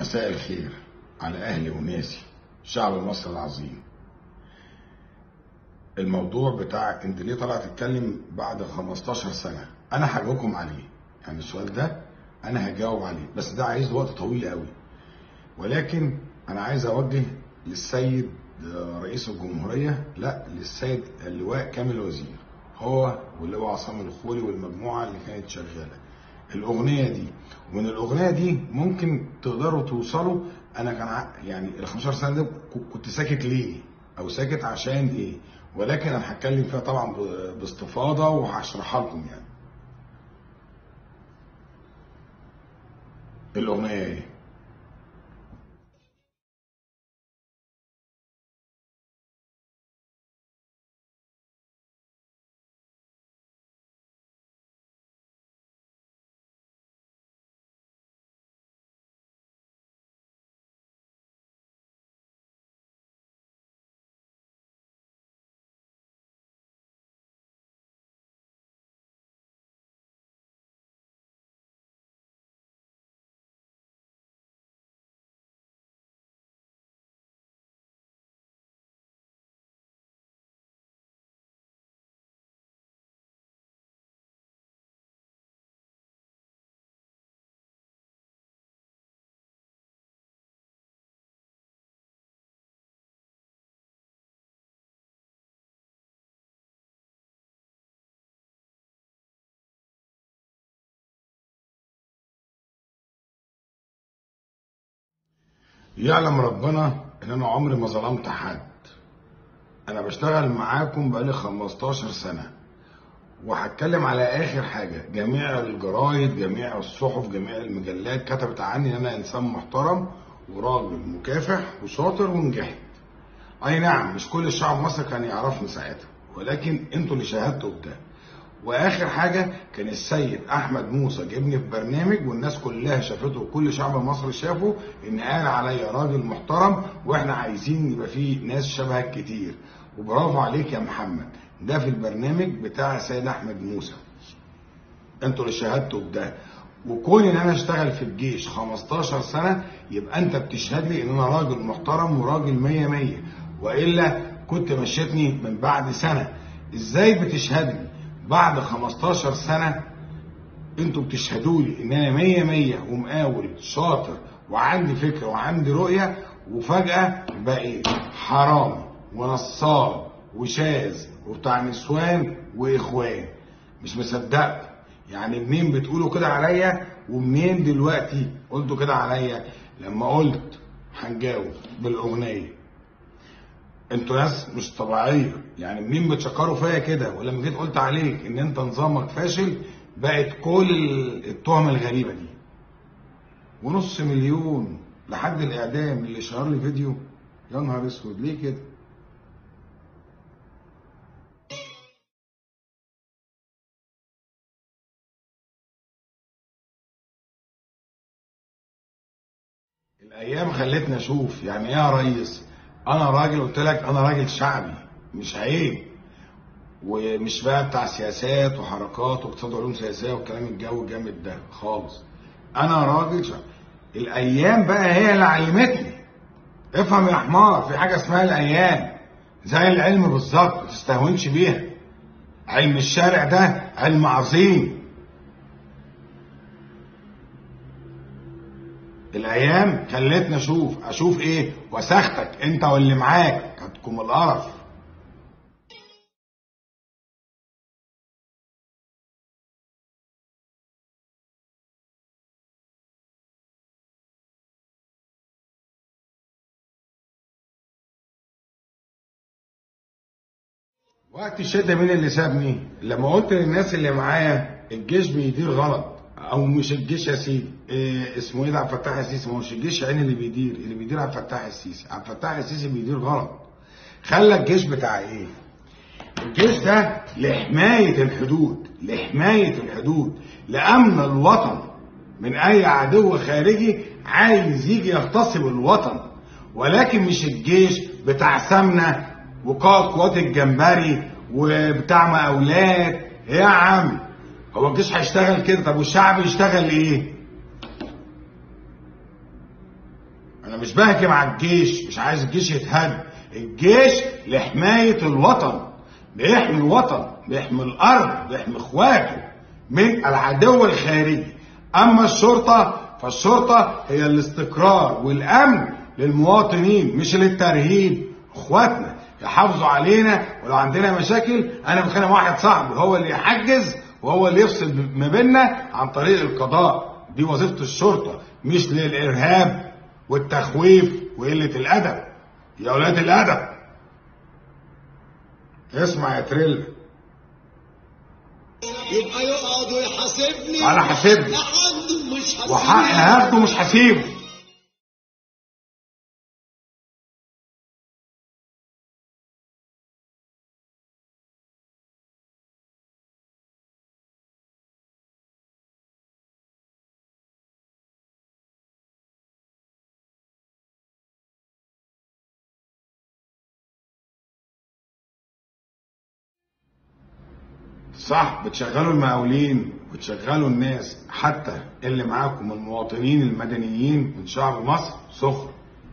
مساء الخير على أهلي وناسي شعب مصر العظيم الموضوع بتاع انت ليه طالع تتكلم بعد 15 سنة انا هجاوبكم عليه يعني السؤال ده انا هجاوب عليه بس ده عايز وقت طويل قوي ولكن انا عايز اوجه للسيد رئيس الجمهورية لا للسيد اللواء كامل وزير هو واللواء عصام الخولي والمجموعة اللي كانت شغالة الاغنيه دي ومن الاغنيه دي ممكن تقدروا توصلوا انا كان ع- يعني ال 15 سنه دي ك- كنت ساكت ليه او ساكت عشان ايه ولكن انا هتكلم فيها طبعا ب- باستفاضه وهشرحها لكم يعني الاغنيه ايه يعلم ربنا ان انا عمري ما ظلمت حد انا بشتغل معاكم بقالي 15 سنه وهتكلم على اخر حاجه جميع الجرايد جميع الصحف جميع المجلات كتبت عني ان انا انسان محترم وراجل مكافح وشاطر ونجحت اي نعم مش كل الشعب المصري كان يعرفني ساعتها ولكن انتوا اللي شاهدتوا بده واخر حاجه كان السيد احمد موسى جابني في برنامج والناس كلها شافته وكل شعب مصر شافه ان قال عليا راجل محترم واحنا عايزين يبقى فيه ناس شبهك كتير وبرافو عليك يا محمد ده في البرنامج بتاع السيد احمد موسى انتوا اللي شاهدتوا بده وكون ان انا اشتغل في الجيش 15 سنه يبقى انت بتشهد لي ان انا راجل محترم وراجل مية مية والا كنت مشيتني من بعد سنه ازاي بتشهد لي بعد 15 سنه انتوا بتشهدوا لي ان انا مية مية ومقاول شاطر وعندي فكره وعندي رؤيه وفجاه بقيت حرامي ونصاب وشاذ وبتاع نسوان واخوان مش مصدقكم يعني منين بتقولوا كده عليا ومنين دلوقتي قلتوا كده عليا لما قلت هنجاوب بالاغنيه انتوا ناس مش طبيعيه يعني منين بتشكروا فيا كده ولما جيت قلت عليك ان انت نظامك فاشل بقت كل التهم الغريبه دي ونص مليون لحد الاعدام اللي شهر لي فيديو يا نهار اسود ليه كده الايام خلتني اشوف يعني ايه يا ريس انا راجل قلت لك انا راجل شعبي مش عيب ومش بقى بتاع سياسات وحركات واقتصاد وعلوم سياسيه والكلام الجو الجامد ده خالص انا راجل شعبي الايام بقى هي اللي علمتني افهم يا حمار في حاجه اسمها الايام زي العلم بالظبط ما تستهونش بيها علم الشارع ده علم عظيم الايام خلتني اشوف اشوف ايه وسختك انت واللي معاك هتكم القرف وقت الشده مين اللي سابني لما قلت للناس اللي معايا الجيش بيدير غلط او مش الجيش يا سيدي إيه اسمه ايه ده عبد الفتاح السيسي ما هوش الجيش عين اللي بيدير اللي بيدير عبد الفتاح السيسي عبد الفتاح السيسي بيدير غلط خلى الجيش بتاع ايه الجيش ده لحماية الحدود لحماية الحدود لأمن الوطن من أي عدو خارجي عايز يجي يغتصب الوطن ولكن مش الجيش بتاع سمنة وقائد قوات الجمبري وبتاع مقاولات إيه يا عم هو الجيش هيشتغل كده طب والشعب يشتغل ايه انا مش بهجم على الجيش مش عايز الجيش يتهد الجيش لحماية الوطن بيحمي الوطن بيحمي الارض بيحمي اخواته من العدو الخارجي اما الشرطة فالشرطة هي الاستقرار والامن للمواطنين مش للترهيب اخواتنا يحافظوا علينا ولو عندنا مشاكل انا بخانق واحد صاحبي هو اللي يحجز وهو اللي يفصل ما بيننا عن طريق القضاء دي وظيفة الشرطة مش للإرهاب والتخويف وقلة الأدب يا أولاد الأدب اسمع يا تريلا يبقى يقعد ويحاسبني على حاسبني. لحد مش حاسبني وحقي هاخده مش هسيبه صح بتشغلوا المقاولين وتشغلوا الناس حتى اللي معاكم المواطنين المدنيين من شعب مصر سخر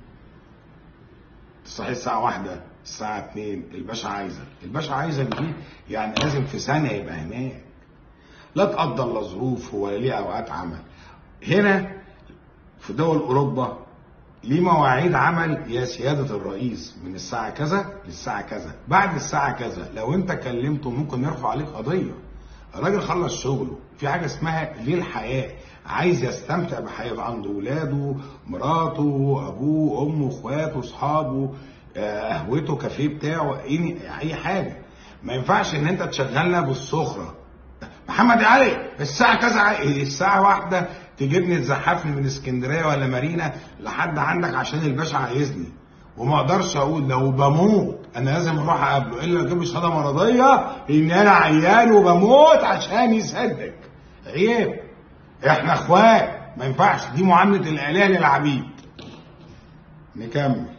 تصحي الساعة واحدة الساعة اتنين الباشا عايزك الباشا عايزك دي يعني لازم في ثانية يبقى هناك لا تقدر لا ظروف ولا ليه اوقات عمل هنا في دول اوروبا ليه مواعيد عمل يا سيادة الرئيس من الساعة كذا للساعة كذا بعد الساعة كذا لو انت كلمته ممكن يرفع عليك قضية الراجل خلص شغله في حاجة اسمها ليه الحياة عايز يستمتع بحياته عنده ولاده مراته ابوه امه اخواته اصحابه آه، قهوته كافيه بتاعه اي أي حاجة ما ينفعش ان انت تشغلنا بالسخرة محمد علي الساعة كذا ع- الساعة واحدة تجيبني تزحفني من اسكندرية ولا مارينا لحد عندك عشان الباشا عايزني وما اقدرش اقول لو بموت انا لازم اروح اقابله الا اجيب لي شهاده مرضيه ان انا عيان وبموت عشان يصدق عيب احنا اخوات ما ينفعش دي معامله الاله للعبيد نكمل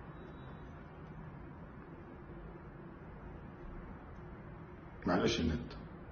معلش النت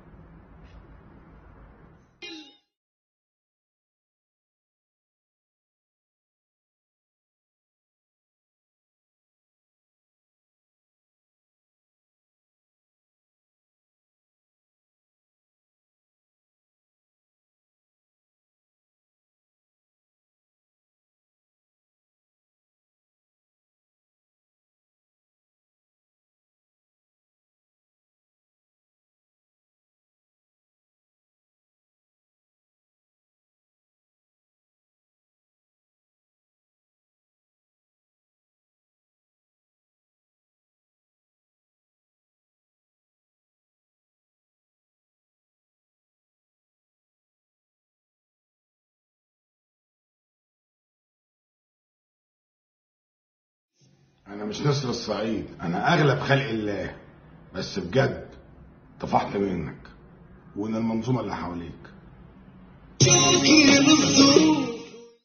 انا مش نسر الصعيد انا اغلب خلق الله بس بجد طفحت منك ومن المنظومه اللي حواليك شوقي للظروف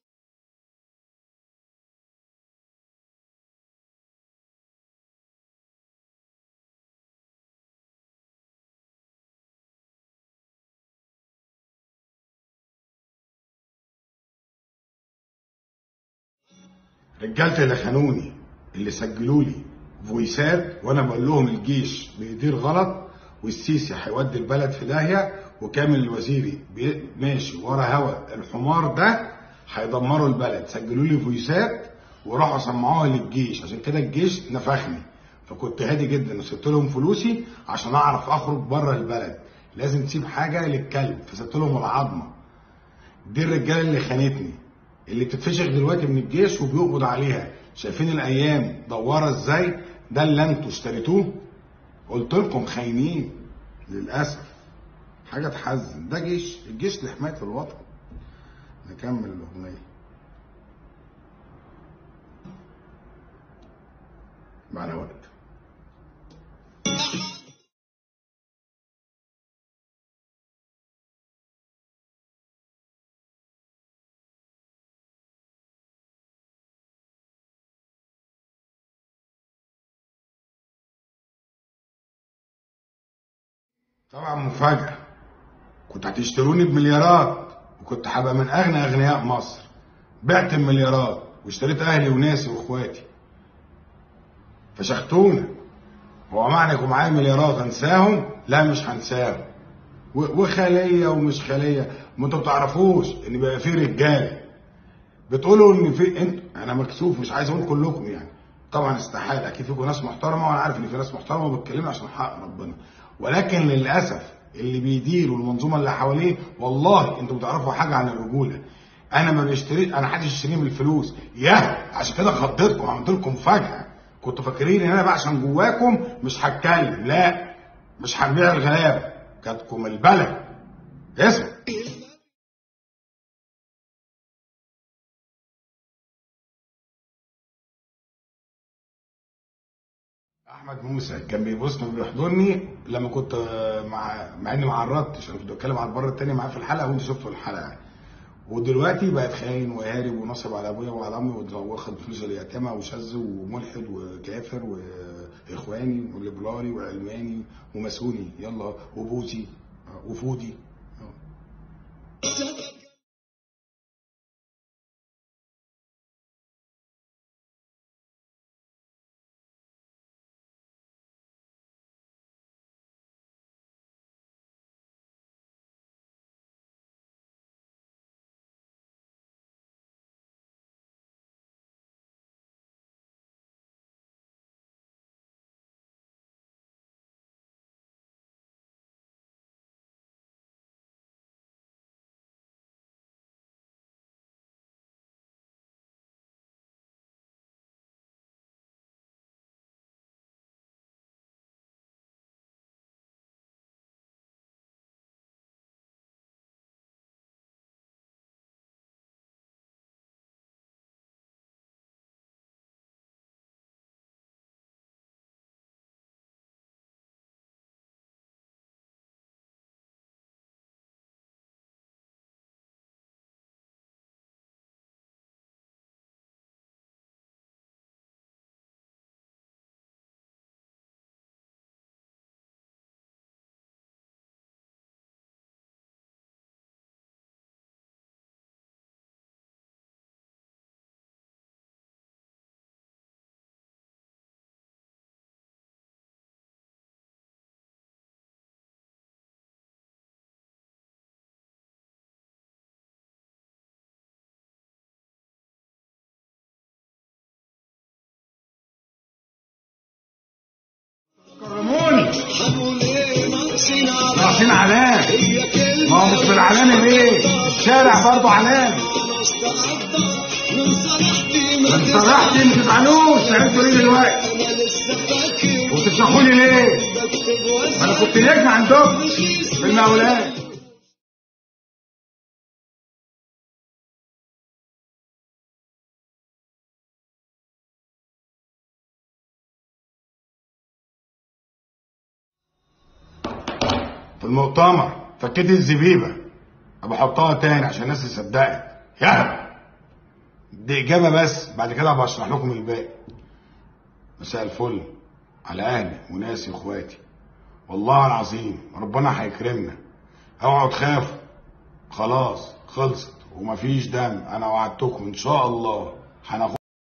رجالتي اللي خانوني اللي سجلوا لي فويسات وانا بقول لهم الجيش بيدير غلط والسيسي هيودي البلد في داهيه وكامل الوزيري بي- ماشي ورا هوا الحمار ده هيدمروا البلد سجلوا لي فويسات وراحوا سمعوها للجيش عشان كده الجيش نفخني فكنت هادي جدا وسبت لهم فلوسي عشان اعرف اخرج بره البلد لازم تسيب حاجه للكلب فسبت لهم العظمه دي الرجاله اللي خانتني اللي بتتفشخ دلوقتي من الجيش وبيقبض عليها شايفين الايام دواره ازاي ده اللي انتوا اشتريتوه قلت لكم خاينين للاسف حاجه تحزن ده جيش الجيش لحمايه الوطن نكمل الاغنيه معنا وقت طبعا مفاجأة كنت هتشتروني بمليارات وكنت هبقى من أغنى أغنياء مصر بعت المليارات واشتريت اهلي وناسي واخواتي فشختونا هو معنى يكون معايا مليارات انساهم لا مش هنساهم و- وخليه ومش خليه ما انتوا بتعرفوش ان بقى في رجاله بتقولوا ان في انت انا مكسوف مش عايز اقول كلكم يعني طبعا استحاله اكيد فيكم ناس محترمه وانا عارف ان في ناس محترمه وبتكلموا عشان حق ربنا ولكن للاسف اللي بيديروا المنظومه اللي حواليه والله انتوا بتعرفوا حاجه عن الرجوله انا ما بشتري انا حدش يشتري من الفلوس ياه عشان كده خضيتكم عملت لكم فجاه كنتوا فاكرين ان انا بقى عشان جواكم مش هتكلم لا مش هنبيع الغلابه كانتكم البلد اسمع احمد موسى كان بيبصني وبيحضني لما كنت آه، مع مع اني ما عرضتش انا كنت بتكلم على البر التاني معاه في الحلقه وانت شفتوا الحلقه ودلوقتي بقت خاين وهارب ونصب على ابويا وعلى امي واخد فلوس اليتامى وشاذ وملحد وكافر واخواني وليبرالي وعلماني وماسوني يلا وبوذي آه، وفودي آه. كرموني هنقول ايه ناقصين ناقصين علام هي كلمة ما هو مش في العلامي ليه؟ الشارع برضه علامي انا استعدت من صلاحتي ما انت صرحتي ما تزعلوش تعبتوا ليه دلوقتي؟ انا لسه فاكر وتفشخوني ليه؟ بكتب ما انا وزع كنت نجم عندكم في المقاولات في المؤتمر فكيت الزبيبه بحطها تاني عشان الناس تصدقك يلا دي اجابه بس بعد كده هبقى اشرح لكم الباقي مساء الفل على اهلي وناسي واخواتي والله العظيم ربنا هيكرمنا اوعوا تخافوا خلاص خلصت ومفيش دم انا وعدتكم ان شاء الله هناخد